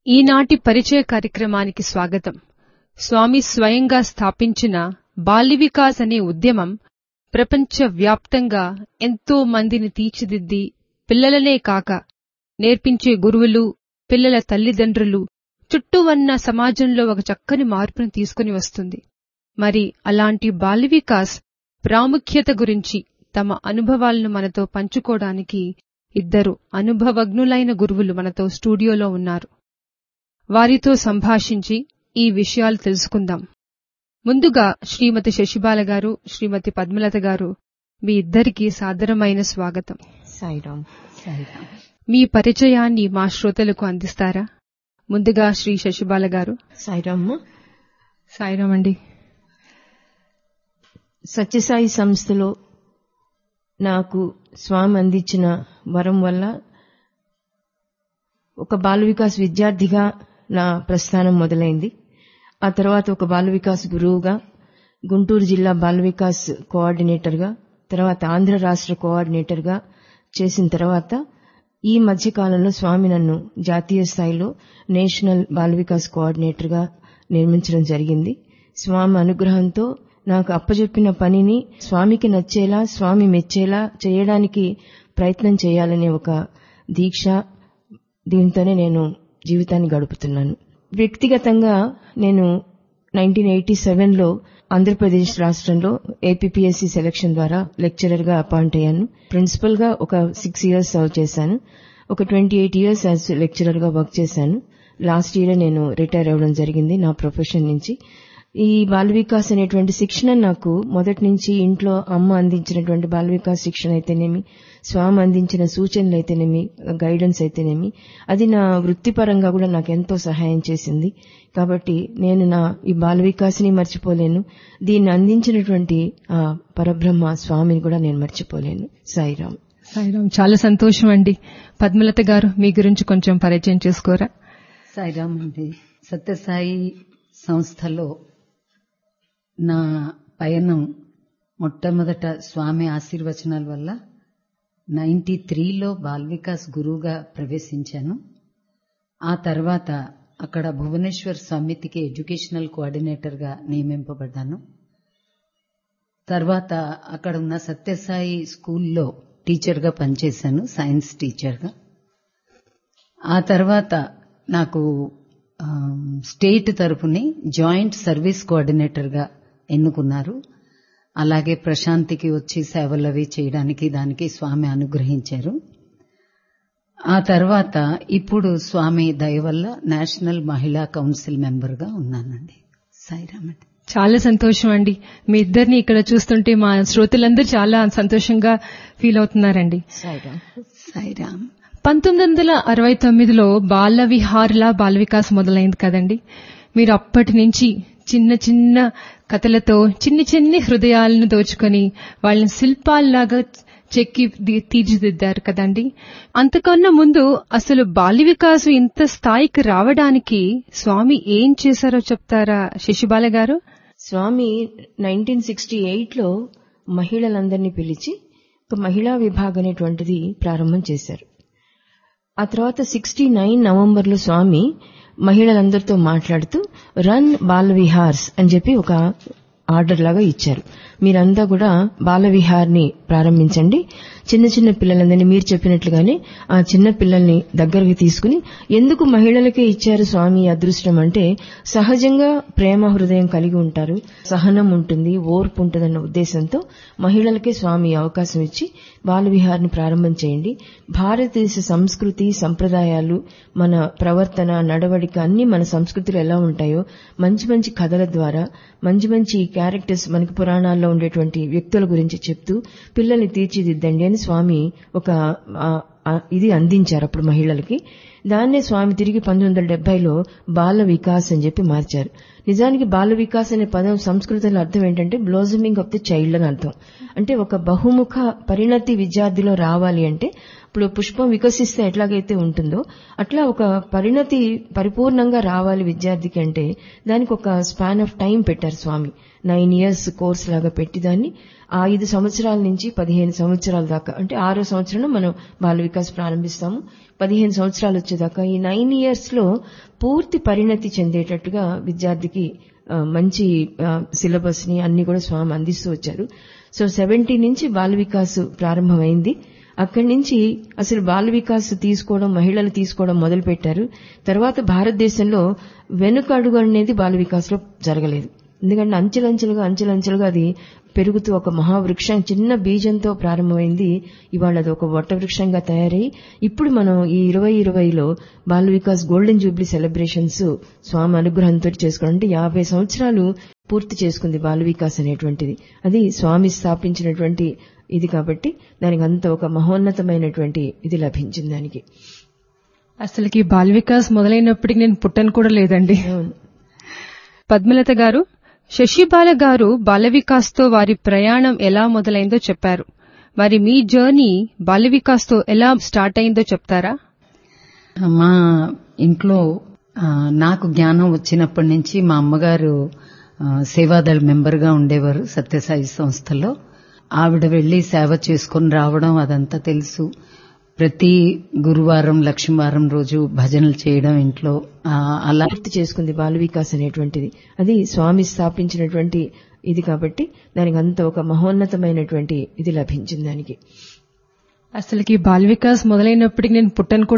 ఈనాటి పరిచయ కార్యక్రమానికి స్వాగతం స్వామి స్వయంగా స్థాపించిన బాల్య వికాస్ అనే ఉద్యమం ప్రపంచ వ్యాప్తంగా ఎంతో మందిని తీర్చిదిద్ది పిల్లలనే కాక నేర్పించే గురువులు పిల్లల తల్లిదండ్రులు చుట్టూ ఉన్న సమాజంలో ఒక చక్కని మార్పును తీసుకుని వస్తుంది మరి అలాంటి బాల్య వికాస్ ప్రాముఖ్యత గురించి తమ అనుభవాలను మనతో పంచుకోవడానికి ఇద్దరు అనుభవజ్ఞులైన గురువులు మనతో స్టూడియోలో ఉన్నారు వారితో సంభాషించి ఈ విషయాలు తెలుసుకుందాం ముందుగా శ్రీమతి శశిబాల గారు శ్రీమతి పద్మలత గారు మీ ఇద్దరికీ సాదరమైన స్వాగతం సాయిరామ్ సాయిరామ్ మీ పరిచయాన్ని మా శ్రోతలకు అందిస్తారా ముందుగా శ్రీ శశిబాల గారు సాయిరామ్మ సాయిరామ్ అండి సత్యసాయి సంస్థలో నాకు స్వామి అందించిన వరం వల్ల ఒక బాల వికాస్ విద్యార్థిగా నా ప్రస్థానం మొదలైంది ఆ తర్వాత ఒక బాల వికాస్ గురువుగా గుంటూరు జిల్లా బాల వికాస్ కోఆర్డినేటర్గా తర్వాత ఆంధ్ర రాష్ట్ర కోఆర్డినేటర్గా చేసిన తర్వాత ఈ మధ్య కాలంలో స్వామి నన్ను జాతీయ స్థాయిలో నేషనల్ బాల వికాస్ కోఆర్డినేటర్గా నిర్మించడం జరిగింది స్వామి అనుగ్రహంతో నాకు అప్పజెప్పిన పనిని స్వామికి నచ్చేలా స్వామి మెచ్చేలా చేయడానికి ప్రయత్నం చేయాలనే ఒక దీక్ష దీంతోనే నేను జీవితాన్ని గడుపుతున్నాను వ్యక్తిగతంగా నేను నైన్టీన్ ఎయిటీ సెవెన్లో ఆంధ్రప్రదేశ్ రాష్ట్రంలో ఏపీపీఎస్సీ సెలక్షన్ ద్వారా లెక్చరర్గా అపాయింట్ అయ్యాను ప్రిన్సిపల్గా ఒక సిక్స్ ఇయర్స్ సర్వ్ చేశాను ఒక ట్వంటీ ఎయిట్ ఇయర్స్ యాజ్ లెక్చరర్గా వర్క్ చేశాను లాస్ట్ ఇయర్ నేను రిటైర్ అవ్వడం జరిగింది నా ప్రొఫెషన్ నుంచి ఈ బాల వికాస్ అనేటువంటి శిక్షణ నాకు మొదటి నుంచి ఇంట్లో అమ్మ అందించినటువంటి బాల వికాస్ శిక్షణ అయితేనేమి స్వామి అందించిన సూచనలు అయితేనేమి గైడెన్స్ అయితేనేమి అది నా వృత్తిపరంగా కూడా నాకు ఎంతో సహాయం చేసింది కాబట్టి నేను నా ఈ బాల వికాస్ని మర్చిపోలేను దీన్ని అందించినటువంటి ఆ పరబ్రహ్మ స్వామిని కూడా నేను మర్చిపోలేను సాయిరామ్ సాయిరామ్ చాలా సంతోషం అండి పద్మలత గారు మీ గురించి కొంచెం పరిచయం చేసుకోరా సాయిరామ్ అండి సత్యసాయి సంస్థలో నా పయనం మొట్టమొదట స్వామి ఆశీర్వచనాల వల్ల నైన్టీ త్రీలో బాల్ వికాస్ గురువుగా ప్రవేశించాను ఆ తర్వాత అక్కడ భువనేశ్వర్ సమితికి ఎడ్యుకేషనల్ కోఆర్డినేటర్గా నియమింపబడ్డాను తర్వాత అక్కడ ఉన్న సత్యసాయి స్కూల్లో టీచర్గా పనిచేశాను సైన్స్ టీచర్గా ఆ తర్వాత నాకు స్టేట్ తరఫుని జాయింట్ సర్వీస్ కోఆర్డినేటర్గా ఎన్నుకున్నారు అలాగే ప్రశాంతికి వచ్చి సేవలు అవి చేయడానికి దానికి స్వామి అనుగ్రహించారు ఆ తర్వాత ఇప్పుడు స్వామి దయ వల్ల నేషనల్ మహిళా కౌన్సిల్ మెంబర్గా ఉన్నానండి సాయిరామండి చాలా సంతోషం అండి మీ ఇద్దరిని ఇక్కడ చూస్తుంటే మా శ్రోతలందరూ చాలా సంతోషంగా ఫీల్ అవుతున్నారండి సాయిరామ్ సాయిరామ్ పంతొమ్మిది వందల అరవై తొమ్మిదిలో బాల విహార్ల బాల వికాస్ మొదలైంది కదండి మీరు అప్పటి నుంచి చిన్న చిన్న కథలతో చిన్ని చిన్ని హృదయాలను దోచుకొని వాళ్ళని శిల్పాల్లాగా చెక్కి తీర్చిదిద్దారు కదండి అంతకన్నా ముందు అసలు బాల్య వికాసం ఇంత స్థాయికి రావడానికి స్వామి ఏం చేశారో చెప్తారా శశిబాల గారు స్వామి నైన్టీన్ సిక్స్టీ ఎయిట్లో మహిళలందరినీ పిలిచి ఒక మహిళా విభాగం అనేటువంటిది ప్రారంభం చేశారు ఆ తర్వాత సిక్స్టీ నైన్ నవంబర్లో స్వామి మహిళలందరితో మాట్లాడుతూ రన్ బాల విహార్స్ అని చెప్పి ఒక ఆర్డర్ లాగా ఇచ్చారు మీరంతా కూడా బాల విహార్ని ప్రారంభించండి చిన్న చిన్న పిల్లలందరినీ మీరు చెప్పినట్లుగానే ఆ చిన్న పిల్లల్ని దగ్గరికి తీసుకుని ఎందుకు మహిళలకే ఇచ్చారు స్వామి అదృష్టం అంటే సహజంగా ప్రేమ హృదయం కలిగి ఉంటారు సహనం ఉంటుంది ఓర్పు ఉంటుందన్న ఉద్దేశంతో మహిళలకే స్వామి అవకాశం ఇచ్చి బాల విహార్ని ప్రారంభం చేయండి భారతదేశ సంస్కృతి సంప్రదాయాలు మన ప్రవర్తన నడవడిక అన్ని మన సంస్కృతిలో ఎలా ఉంటాయో మంచి మంచి కథల ద్వారా మంచి మంచి క్యారెక్టర్స్ మనకి పురాణాల్లో ఉండేటువంటి వ్యక్తుల గురించి చెప్తూ పిల్లల్ని తీర్చిదిద్దండి అని స్వామి ఒక ఇది అందించారు అప్పుడు మహిళలకి దాన్నే స్వామి తిరిగి పంతొమ్మిది వందల డెబ్బైలో బాల వికాస్ అని చెప్పి మార్చారు నిజానికి బాల వికాస్ అనే పదం సంస్కృతంలో అర్థం ఏంటంటే బ్లోజమింగ్ ఆఫ్ ది చైల్డ్ అని అర్థం అంటే ఒక బహుముఖ పరిణతి విద్యార్థిలో రావాలి అంటే ఇప్పుడు పుష్పం వికసిస్తే ఎట్లాగైతే ఉంటుందో అట్లా ఒక పరిణతి పరిపూర్ణంగా రావాలి విద్యార్థికి అంటే దానికి ఒక స్పాన్ ఆఫ్ టైం పెట్టారు స్వామి నైన్ ఇయర్స్ కోర్స్ లాగా పెట్టి దాన్ని ఆ ఐదు సంవత్సరాల నుంచి పదిహేను సంవత్సరాల దాకా అంటే ఆరో సంవత్సరం మనం బాల వికాస్ ప్రారంభిస్తాము పదిహేను సంవత్సరాలు వచ్చేదాకా ఈ నైన్ ఇయర్స్ లో పూర్తి పరిణతి చెందేటట్టుగా విద్యార్థికి ఆ, మంచి సిలబస్ ని అన్ని కూడా స్వామి అందిస్తూ వచ్చారు సో సెవెంటీ నుంచి బాల వికాస్ ప్రారంభమైంది అక్కడి నుంచి అసలు బాల వికాస్ తీసుకోవడం మహిళలు తీసుకోవడం మొదలు పెట్టారు తర్వాత భారతదేశంలో వెనుక అడుగు అనేది బాల వికాస్ లో జరగలేదు ఎందుకంటే అంచెలంచెలుగా అంచెలంచెలుగా అది పెరుగుతూ ఒక మహావృక్షం చిన్న బీజంతో ప్రారంభమైంది ఇవాళ అది ఒక వట వృక్షంగా తయారై ఇప్పుడు మనం ఈ ఇరవై ఇరవైలో Bala Vikas golden jubilee celebrations స్వామి అనుగ్రహంతో చేసుకోవడం అంటే యాభై సంవత్సరాలు పూర్తి చేసుకుంది బాల వికాస్ అనేటువంటిది అది స్వామి స్థాపించినటువంటి ఇది కాబట్టి దానికి అంత ఒక మహోన్నతమైనటువంటి ఇది లభించింది దానికి అసలుకి బాల్ వికాస్ మొదలైనప్పటికి నేను పుట్టను కూడా లేదండి అవును. పద్మలత గారు శశిబాల గారు బాల వికాస్తో వారి ప్రయాణం ఎలా మొదలైందో చెప్పారు మరి మీ జర్నీ బాల వికాస్తో ఎలా స్టార్ట్ అయిందో చెప్తారా మా ఇంట్లో ఆ, నాకు జ్ఞానం వచ్చినప్పటి నుంచి మా అమ్మగారు ఆ, సేవాదళ మెంబర్గా ఉండేవారు సత్యసాయి సంస్థలో ఆవిడ వెళ్లి సేవ చేసుకుని రావడం అదంతా తెలుసు ప్రతి గురువారం లక్ష్మీవారం రోజు భజనలు చేయడం ఇంట్లో ఆ, అలా పూర్తి చేసుకుంది బాల వికాస్ అనేటువంటిది అది స్వామి స్థాపించినటువంటి ఇది కాబట్టి దానికి అంత ఒక మహోన్నతమైనటువంటి ఇది లభించింది దానికి అసలుకి బాల్ వికాస్ మొదలైనప్పటికి నేను పుట్టను కూడా